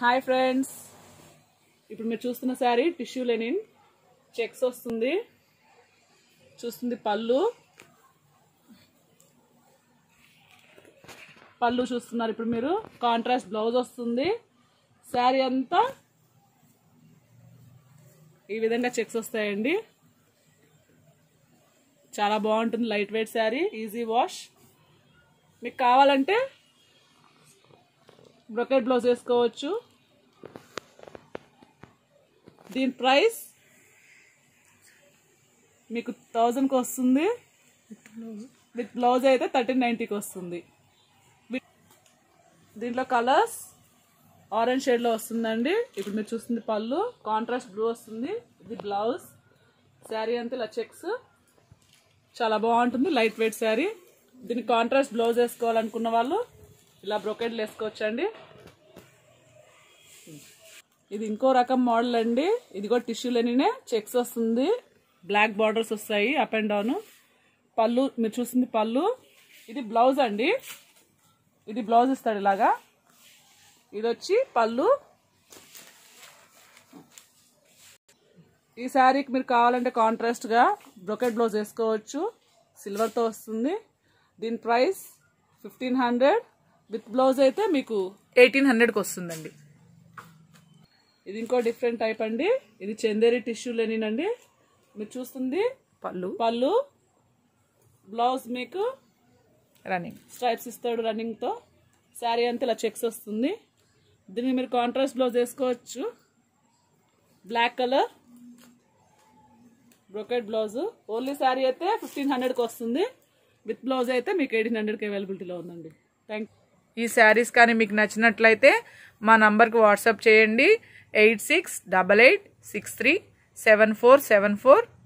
hi friends ఇప్పుడు మీరు చూస్తున్న శారీ టిష్యూ లెనిన్ చెక్స్ వస్తుంది చూస్తుంది పళ్ళు పళ్ళు చూస్తున్నారు ఇప్పుడు మీరు కాంట్రాస్ట్ బ్లౌజ్ వస్తుంది శారీ అంతా ఈ విధంగా చెక్స్ వస్తాయండి చాలా బాగుంటుంది light weight sari easy wash మీకు కావాలంటే బ్రొకెట్ బ్లౌజ్ వేసుకోవచ్చు దీని ప్రైస్ మీకు థౌజండ్కి వస్తుంది విత్ బ్లౌజ్ అయితే థర్టీన్ నైంటీకి వస్తుంది దీంట్లో కలర్స్ ఆరెంజ్ షేడ్లో వస్తుందండి ఇప్పుడు మీరు చూస్తుంది పళ్ళు కాంట్రాస్ట్ బ్లూ వస్తుంది ఇది బ్లౌజ్ శారీ అంతా ఇలా చెక్స్ చాలా బాగుంటుంది లైట్ వెయిట్ శారీ దీనికి కాంట్రాస్ట్ బ్లౌజ్ వేసుకోవాలనుకున్న వాళ్ళు ఇలా బ్రొకెట్లు వేసుకోవచ్చండి ఇది ఇంకో రకం మోడల్ అండి ఇది కూడా టిష్యూ లెనినే చెక్స్ వస్తుంది బ్లాక్ బార్డర్స్ వస్తాయి అప్ అండ్ డౌన్ పళ్ళు మీరు చూస్తుంది పళ్ళు ఇది బ్లౌజ్ అండి ఇది బ్లౌజ్ ఇస్తాడు ఇలాగా ఇది వచ్చి పళ్ళు ఈ శారీకి మీరు కావాలంటే కాంట్రాస్ట్గా బ్రొకెట్ బ్లౌజ్ వేసుకోవచ్చు సిల్వర్తో వస్తుంది దీని price fifteen hundred with blouse అయితే మీకు ఎయిటీన్ హండ్రెడ్కి వస్తుందండి ఇది ఇంకో డిఫరెంట్ టైప్ అండి ఇది చందేరి టిష్యూ లెనిన్ అండి మీరు చూస్తుంది పళ్ళు పళ్ళు బ్లౌజ్ మీకు రన్నింగ్ స్ట్రైప్స్ ఇస్తాడు రన్నింగ్తో శారీ అంతా ఇలా చెక్స్ వస్తుంది దీన్ని మీరు కాంట్రాస్ట్ బ్లౌజ్ వేసుకోవచ్చు black colour brocade blouse only sari అయితే ఫిఫ్టీన్ హండ్రెడ్కి వస్తుంది విత్ బ్లౌజ్ అయితే మీకు ఎయిటీన్ హండ్రెడ్కి అవైలబిలిటీలో ఉందండి థ్యాంక్ ఈ శారీస్ కానీ మీకు నచ్చినట్లయితే మా నంబర్కి వాట్సాప్ చేయండి eight six double eight six three seven four seven four